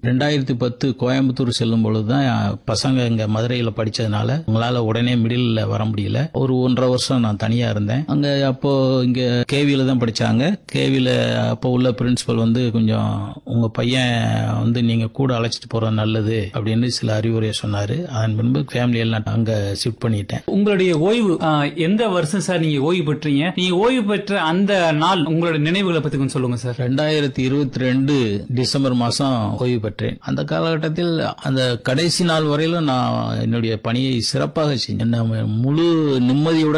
ரெண்டாயிரத்தி பத்து கோயம்புத்தூர் செல்லும் பொழுதுதான் பசங்க இங்க மதுரையில படிச்சதுனால உங்களால உடனே மிடில் வர முடியல ஒரு ஒன்றரை வருஷம் நான் தனியா இருந்தேன் அங்க அப்போ இங்க கேவியில தான் படிச்சாங்க கேவியில அப்போ உள்ள பிரின்சிபல் வந்து கொஞ்சம் உங்க பையன் வந்து நீங்க கூட அழைச்சிட்டு போறது நல்லது அப்படின்னு சில அறிவுரையை சொன்னாரு அதன் பின்பு ஃபேமிலி எல்லாம் அங்க ஷிஃப்ட் பண்ணிட்டேன் உங்களுடைய ஓய்வு ஆ, எந்த வருஷம் சார் நீங்க ஓய்வு பெற்றீங்க நீங்க ஓய்வு பெற்ற அந்த நாள் உங்களுடைய நினைவுகளை பத்தி கொஞ்சம் சொல்லுங்க சார் ரெண்டாயிரத்தி இருபத்தி ரெண்டு டிசம்பர் மாசம் ஓய்வு பெற்றேன் அந்த காலகட்டத்தில் அந்த கடைசி நாள் வரையிலும் நான் என்னுடைய பணியை சிறப்பாக செஞ்சேன் என்ன முழு நிம்மதியுடன்